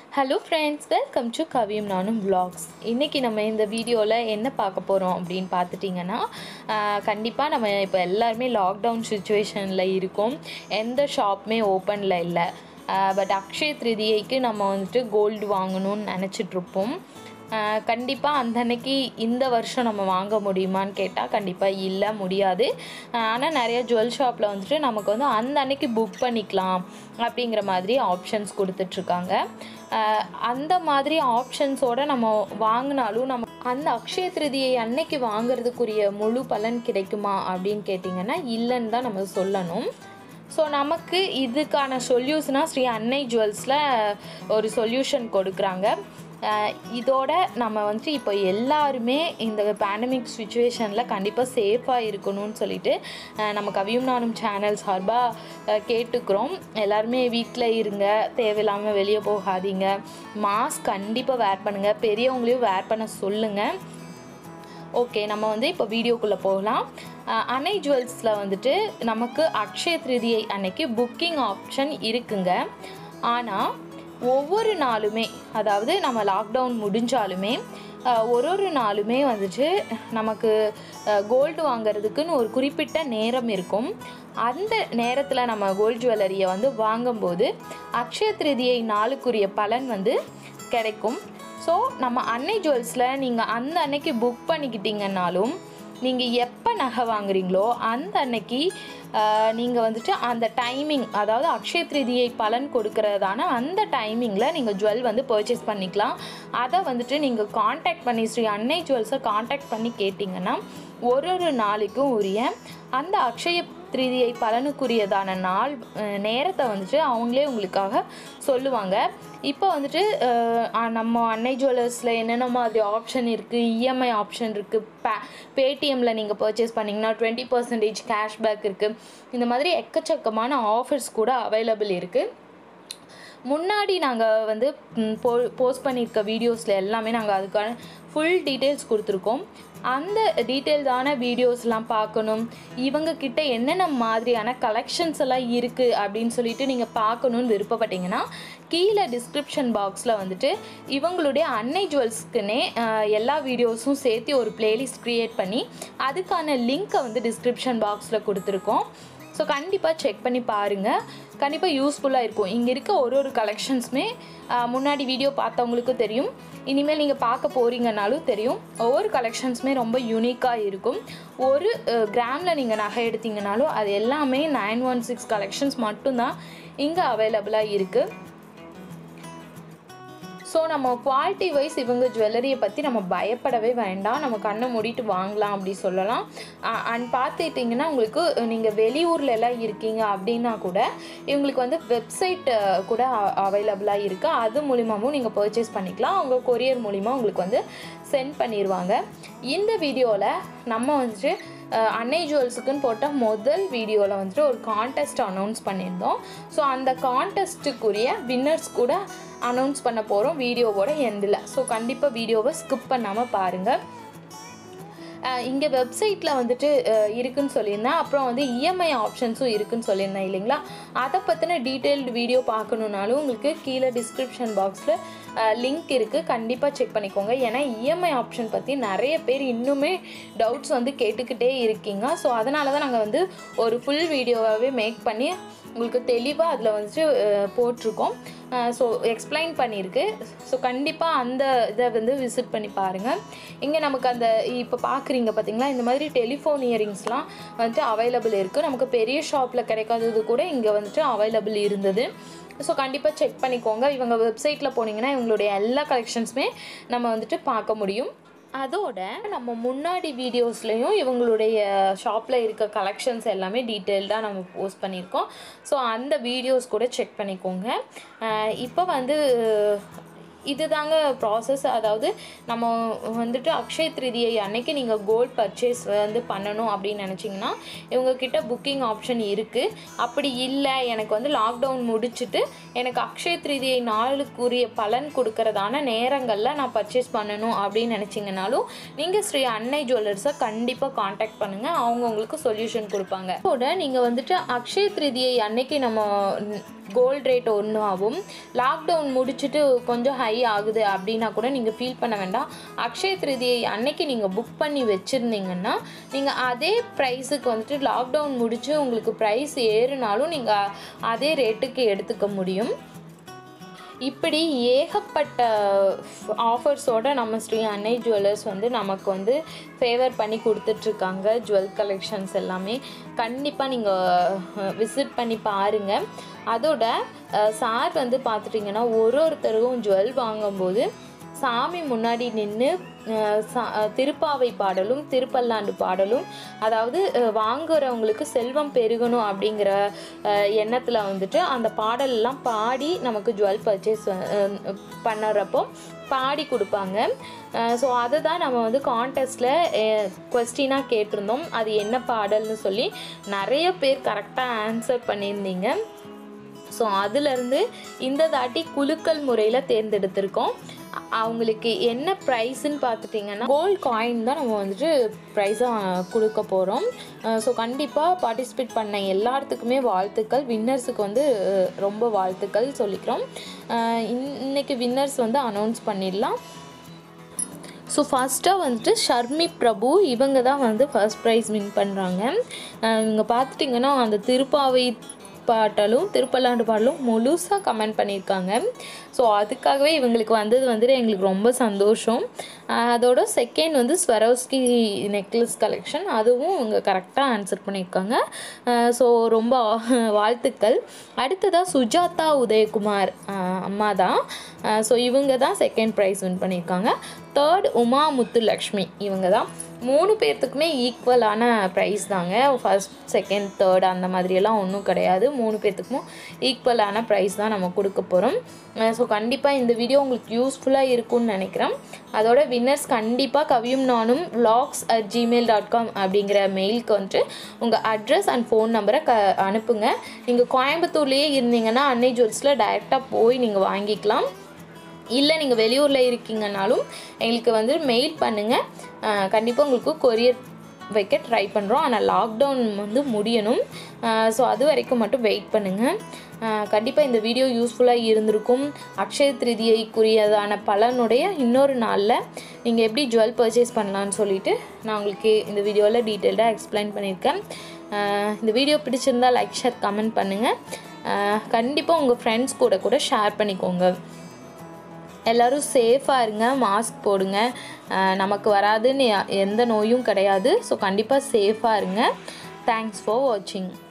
hello friends welcome to கவியும் நானும் vlogs இன்றைக்கி நம்ம இந்த வீடியோவில் என்ன பார்க்க போகிறோம் அப்படின்னு பார்த்துட்டிங்கன்னா கண்டிப்பாக நம்ம இப்போ எல்லாருமே லாக்டவுன் சுச்சுவேஷனில் இருக்கோம் எந்த ஷாப்புமே ஓப்பனில் இல்லை பட் அக்ஷய திருதியைக்கு நம்ம வந்துட்டு கோல்டு வாங்கணும்னு நினச்சிட்ருப்போம் கண்டிப்பாக அந்த அன்னைக்கு இந்த வருஷம் நம்ம வாங்க முடியுமான்னு கேட்டால் கண்டிப்பாக இல்லை முடியாது ஆனால் நிறைய ஜுவல் ஷாப்பில் வந்துட்டு நமக்கு வந்து அந்த அன்னைக்கு புக் பண்ணிக்கலாம் அப்படிங்கிற மாதிரி ஆப்ஷன்ஸ் கொடுத்துட்ருக்காங்க அந்த மாதிரி ஆப்ஷன்ஸோட நம்ம வாங்கினாலும் நம்ம அந்த அக்ஷய திருதியை அன்னைக்கு வாங்குறதுக்குரிய முழு பலன் கிடைக்குமா அப்படின்னு கேட்டிங்கன்னா இல்லைன்னு தான் நம்ம சொல்லணும் ஸோ நமக்கு இதுக்கான சொல்யூஷனாக ஸ்ரீ அன்னை ஜுவல்ஸில் ஒரு சொல்யூஷன் கொடுக்குறாங்க அஹ் இதோட நம்ம வந்துட்டு இப்போ எல்லாருமே இந்த பேண்டமிக் சுச்சுவேஷனில் கண்டிப்பாக சேஃபாக இருக்கணும்னு சொல்லிட்டு அஹ் நம்ம கவியும் நானும் சேனல் சார்பாக கேட்டுக்கிறோம் எல்லாருமே வீட்டில் இருங்க தேவையில்லாமல் வெளியே போகாதீங்க மாஸ்க் கண்டிப்பாக வேர் பண்ணுங்கள் பெரியவங்களையும் வேர் பண்ண சொல்லுங்கள் ஓகே நம்ம வந்து இப்போ வீடியோக்குள்ளே போகலாம் அஹ் அன்னை ஜுவல்ஸில் வந்துட்டு நமக்கு அக்ஷய திருதியை அன்னைக்கு புக்கிங் ஆப்ஷன் இருக்குங்க ஆனால் ஒவ்வொரு நாளுமே அதாவது நம்ம லாக்டவுன் முடிஞ்சாலுமே அஹ் ஒரு ஒரு நாளுமே வந்துட்டு நமக்கு கோல்டு வாங்குறதுக்குன்னு ஒரு குறிப்பிட்ட நேரம் இருக்கும் அந்த நேரத்தில் நம்ம கோல்டு ஜுவல்லரியை வந்து வாங்கும்போது அக்ஷய திருதியை நாளுக்குரிய பலன் வந்து கிடைக்கும் ஸோ நம்ம அன்னை ஜுவல்ஸில் நீங்கள் அந்த அன்னைக்கு புக் பண்ணிக்கிட்டீங்கன்னாலும் நீங்கள் எப்போ நகை வாங்குறீங்களோ அந்த அன்னைக்கு நீங்கள் வந்துட்டு அந்த டைமிங் அதாவது அக்ஷய திருதியை பலன் கொடுக்கறதான அந்த டைமிங்கில் நீங்கள் ஜுவல் வந்து பர்ச்சேஸ் பண்ணிக்கலாம் அதை வந்துட்டு நீங்கள் காண்டாக்ட் பண்ணி ஸ்ரீ அன்னை ஜுவல்ஸை காண்டாக்ட் பண்ணி கேட்டிங்கன்னா ஒரு ஒரு நாளைக்கும் உரிய அந்த அக்ஷய திருதியை பலனுக்குரியதான நாள் அஹ், நேரத்தை வந்துட்டு அவங்களே உங்களுக்காக சொல்லுவாங்க இப்போ வந்துட்டு அஹ், நம்ம அன்னை ஜுவல்லர்ஸில் என்னென்ன மாதிரி ஆப்ஷன் இருக்குது இஎம்ஐ ஆப்ஷன் இருக்குது பே பேடிஎம்மில் நீங்கள் பர்ச்சேஸ் பண்ணிங்கன்னா டுவெண்ட்டி பர்சன்டேஜ் கேஷ்பேக் இருக்குது இந்த மாதிரி எக்கச்சக்கமான ஆஃபர்ஸ் கூட அவைலபிள் இருக்குது முன்னாடி நாங்கள் வந்து ம், போ போஸ்ட் பண்ணியிருக்க வீடியோஸில் எல்லாமே நாங்கள் அதுக்கான ஃபுல் டீட்டெயில்ஸ் கொடுத்துருக்கோம் அந்த டீட்டெயில்ஸான வீடியோஸ்லாம் பார்க்கணும் இவங்க கிட்ட என்னென்ன மாதிரியான கலெக்ஷன்ஸ் எல்லாம் இருக்குது அப்படின்னு சொல்லிட்டு நீங்கள் பார்க்கணுன்னு விருப்பப்பட்டீங்கன்னா கீழே டிஸ்கிரிப்ஷன் பாக்ஸில் வந்துட்டு இவங்களுடைய அன்னை ஜுவல்ஸ்க்குன்னே அஹ், எல்லா வீடியோஸும் சேர்த்து ஒரு பிளேலிஸ்ட் க்ரியேட் பண்ணி அதுக்கான லிங்க்கை வந்து டிஸ்கிரிப்ஷன் பாக்ஸில் கொடுத்துருக்கோம் ஸோ கண்டிப்பாக செக் பண்ணி பாருங்கள் கண்டிப்பாக யூஸ்ஃபுல்லாக இருக்கும் இங்கே இருக்க ஒரு ஒரு கலெக்ஷன்ஸுமே முன்னாடி வீடியோ பார்த்தவங்களுக்கும் தெரியும் இனிமேல் நீங்கள் பார்க்க போகிறீங்கனாலும் தெரியும் ஒவ்வொரு கலெக்ஷன்ஸுமே ரொம்ப யூனிக்காக இருக்கும் ஒரு கிராமில் நீங்கள் நகை எடுத்தீங்கனாலும் அது எல்லாமே நைன் ஒன் சிக்ஸ் கலெக்ஷன்ஸ் மட்டும்தான் இங்கே அவைலபிளாக இருக்குது ஸோ நம்ம குவாலிட்டி வைஸ் இவங்க ஜுவல்லரியை பற்றி நம்ம பயப்படவே வேண்டாம் நம்ம கண்ணை மூடிட்டு வாங்கலாம் அப்படி சொல்லலாம் அண்ட் பார்த்துட்டிங்கன்னா உங்களுக்கு நீங்கள் வெளியூர்ல எல்லாம் இருக்கீங்க அப்படின்னா கூட இவங்களுக்கு வந்து வெப்சைட் கூட அவைலபிளாக இருக்குது அது மூலிமாவும் நீங்கள் பர்ச்சேஸ் பண்ணிக்கலாம் அவங்க கொரியர் மூலிமா உங்களுக்கு வந்து சென்ட் பண்ணிடுவாங்க இந்த வீடியோவில் நம்ம வந்துட்டு அஹ், அன்னை ஜுவல்ஸுக்குன்னு போட்ட முதல் வீடியோவில் வந்துட்டு ஒரு கான்டெஸ்ட் அனௌன்ஸ் பண்ணியிருந்தோம் ஸோ அந்த கான்டெஸ்ட்டுக்குரிய வின்னர்ஸ் கூட அனௌன்ஸ் பண்ண போகிறோம் வீடியோவோட எண்டில் ஸோ கண்டிப்பாக வீடியோவை ஸ்கிப் பண்ணாமல் பாருங்கள் இங்கே வெப்சைட்டில் வந்துட்டு அஹ், இருக்குன்னு சொல்லியிருந்தேன் அப்புறம் வந்து இஎம்ஐ ஆப்ஷன்ஸும் இருக்குன்னு சொல்லியிருந்தேன் இல்லைங்களா அதை பற்றின டீட்டெயில்டு வீடியோ பார்க்கணுன்னாலும் உங்களுக்கு கீழே டிஸ்கிரிப்ஷன் பாக்ஸில் லிங்க் இருக்குது கண்டிப்பாக செக் பண்ணிக்கோங்க ஏன்னா இஎம்ஐ ஆப்ஷன் பற்றி நிறைய பேர் இன்னுமே டவுட்ஸ் வந்து கேட்டுக்கிட்டே இருக்கீங்க ஸோ அதனால தான் நாங்கள் வந்து ஒரு ஃபுல் வீடியோவாகவே மேக் பண்ணி உங்களுக்கு தெளிவாக அதில் வந்துட்டு அஹ், போட்டிருக்கோம் ஸோ எக்ஸ்பிளைன் பண்ணியிருக்கு ஸோ கண்டிப்பாக அந்த இதை வந்து விசிட் பண்ணி பாருங்கள் இங்கே நமக்கு அந்த இப்போ பார்க்குறீங்க பார்த்தீங்களா இந்த மாதிரி டெலிஃபோன் இயரிங்ஸ்லாம் வந்துட்டு அவைலபிள் இருக்குது நமக்கு பெரிய ஷாப்பில் கிடைக்காதது கூட இங்கே வந்துட்டு அவைலபிள் இருந்தது ஸோ கண்டிப்பாக செக் பண்ணிக்கோங்க இவங்க வெப்சைட்டில் போனீங்கன்னா இவங்களுடைய எல்லா கலெக்ஷன்ஸுமே நம்ம வந்துட்டு பார்க்க முடியும் அதோட நம்ம முன்னாடி வீடியோஸ்லேயும் இவங்களுடைய ஷாப்பில் இருக்க கலெக்ஷன்ஸ் எல்லாமே டீட்டெயில்டாக நம்ம போஸ்ட் பண்ணியிருக்கோம் ஸோ அந்த வீடியோஸ் கூட செக் பண்ணிக்கோங்க அஹ் இப்போ வந்து இதுதாங்க ப்ராசஸ் அதாவது நம்ம வந்துட்டு அக்ஷய திருதியை அன்னைக்கு நீங்கள் கோல்ட் பர்ச்சேஸ் வந்து பண்ணணும் அப்படின்னு நினச்சிங்கன்னா இவங்கக்கிட்ட புக்கிங் ஆப்ஷன் இருக்குது அப்படி இல்லை எனக்கு வந்து லாக்டவுன் முடிச்சுட்டு எனக்கு அக்ஷய திருதியை நாளுக்குரிய பலன் கொடுக்கறதான நேரங்களில் நான் பர்ச்சேஸ் பண்ணணும் அப்படின்னு நினச்சிங்கனாலும் நீங்கள் ஸ்ரீ அன்னை ஜுவல்லர்ஸை கண்டிப்பாக காண்டாக்ட் பண்ணுங்கள் அவங்க உங்களுக்கு சொல்யூஷன் கொடுப்பாங்க அதோட நீங்கள் வந்துட்டு அக்ஷய திருதியை அன்னைக்கு நம்ம கோல்ட் ரேட் ஒன்றாவும் லாக்டவுன் முடிச்சுட்டு கொஞ்சம் ஹை ஆகுது அப்படின்னா கூட நீங்கள் ஃபீல் பண்ண வேண்டாம் அக்ஷய திருதியை அன்னைக்கு நீங்கள் புக் பண்ணி வச்சுருந்தீங்கன்னா நீங்கள் அதே ப்ரைஸுக்கு வந்துட்டு லாக்டவுன் முடிச்சு உங்களுக்கு ப்ரைஸ் ஏறுனாலும் நீங்கள் அதே ரேட்டுக்கு எடுத்துக்க முடியும் இப்படி ஏகப்பட்ட ஆஃபர்ஸோட நம்ம ஸ்ரீ அன்னை ஜுவல்லர்ஸ் வந்து நமக்கு வந்து ஃபேவர் பண்ணி கொடுத்துட்ருக்காங்க ஜுவல் கலெக்ஷன்ஸ் எல்லாமே கண்டிப்பாக நீங்கள் விசிட் பண்ணி பாருங்கள் அதோட சார் வந்து பார்த்துட்டிங்கன்னா ஒரு ஒருத்தருக்கும் ஜுவல் வாங்கும்போது சாமி முன்னாடி நின்று திருப்பாவை பாடலும் திருப்பல்லாண்டு பாடலும் அதாவது அஹ், வாங்குறவங்களுக்கு செல்வம் பெருகணும் அப்படிங்கிற எண்ணத்தில் வந்துட்டு அந்த பாடலெல்லாம் பாடி நமக்கு ஜுவல் பர்ச்சேஸ் பண்ணுறப்போ பாடி கொடுப்பாங்க ஸோ அதை தான் நம்ம வந்து கான்டெஸ்ட்டில் கொஸ்டினாக கேட்டிருந்தோம் அது என்ன பாடல்னு சொல்லி நிறைய பேர் கரெக்டாக ஆன்சர் பண்ணியிருந்தீங்க ஸோ அதுலேருந்து இந்த தாட்டி குலுக்கல் முறையில் தேர்ந்தெடுத்திருக்கோம் அ- அவங்களுக்கு என்ன ப்ரைஸ்ன்னு பார்த்துட்டிங்கன்னா கோல்ட் காயின் தான் நம்ம வந்துட்டு ப்ரைஸாக கொடுக்க போகிறோம் ஸோ கண்டிப்பாக பார்ட்டிசிபேட் பண்ண எல்லாத்துக்குமே வாழ்த்துக்கள் வின்னர்ஸுக்கு வந்து அஹ், ரொம்ப வாழ்த்துக்கள் சொல்லிக்கிறோம் அஹ், இன்- இன்னைக்கு வின்னர்ஸ் வந்து அனௌன்ஸ் பண்ணிடலாம் ஸோ ஃபஸ்ட்டாக வந்துட்டு ஷர்மி பிரபு இவங்க தான் வந்து ஃபர்ஸ்ட் ப்ரைஸ் வின் பண்ணுறாங்க இவங்க பார்த்துட்டிங்கன்னா அந்த திருப்பாவை பாட்டலும் திருப்பல்லாண்டு பாடலும் முழுசாக கமெண்ட் பண்ணியிருக்காங்க ஸோ அதுக்காகவே இவங்களுக்கு வந்தது வந்துட்டு எங்களுக்கு ரொம்ப சந்தோஷம் அஹ் அதோட செகண்ட் வந்து ஸ்வரோஸ்கி நெக்லஸ் கலெக்ஷன் அதுவும் இவங்க கரெக்டாக ஆன்சர் பண்ணியிருக்காங்க ஸோ ரொம்ப வாழ்த்துக்கள் அடுத்ததாக சுஜாதா உதயகுமார் அஹ் அம்மா தான் ஸோ இவங்க தான் செகண்ட் ப்ரைஸ் வின் பண்ணியிருக்காங்க தேர்ட் உமா முத்துலக்ஷ்மி இவங்க தான் மூணு பேர்த்துக்குமே ஈக்குவலான ப்ரைஸ் தாங்க ஃபர்ஸ்ட் செகண்ட் தேர்ட் அந்த மாதிரியெல்லாம் ஒன்றும் கிடையாது மூணு பேர்த்துக்கும் ஈக்குவலான ப்ரைஸ் தான் நம்ம கொடுக்க போகிறோம் ஸோ கண்டிப்பாக இந்த வீடியோ உங்களுக்கு யூஸ்ஃபுல்லாக இருக்கும்னு நினைக்கிறேன் அதோட வின்னர்ஸ் கண்டிப்பாக கவியும் நானும் vlogs at Gmail dot com அப்படிங்கிற மெயிலுக்கு வந்துட்டு உங்கள் அட்ரஸ் அண்ட் ஃபோன் நம்பரை க அனுப்புங்க நீங்கள் கோயம்புத்தூர்லேயே இருந்தீங்கன்னா அன்னை ஜுவல்ஸில் டைரெக்டாக போய் நீங்கள் வாங்கிக்கலாம் இல்லை நீங்கள் வெளியூரில் இருக்கீங்கனாலும் எங்களுக்கு வந்து மெயில் பண்ணுங்கள் கண்டிப்பாக உங்களுக்கு கொரியர் வைக்க ட்ரை பண்ணுறோம் ஆனால் லாக்டவுன் வந்து முடியணும் ஸோ அது வரைக்கும் மட்டும் வெயிட் பண்ணுங்கள் கண்டிப்பாக இந்த வீடியோ யூஸ்ஃபுல்லாக இருந்திருக்கும் அக்ஷய திருதியைக்குரியதான பலனுடைய இன்னொரு நாளில் நீங்கள் எப்படி ஜுவல் பர்ச்சேஸ் பண்ணலான்னு சொல்லிட்டு நான் உங்களுக்கு இந்த வீடியோவில் டீட்டெயில்டாக எக்ஸ்பிளைன் பண்ணியிருக்கேன் ஆஹ் இந்த வீடியோ பிடிச்சிருந்தா லைக் ஷேர் கமெண்ட் பண்ணுங்கள் கண்டிப்பாக உங்கள் ஃப்ரெண்ட்ஸ் கூட கூட ஷேர் பண்ணிக்கோங்க எல்லோரும் சேஃபாக இருங்க மாஸ்க் போடுங்க அஹ் நமக்கு வராதுன்னு எ- எந்த நோயும் கிடையாது ஸோ கண்டிப்பாக சேஃபாக இருங்க தேங்க்ஸ் ஃபார் வாட்சிங்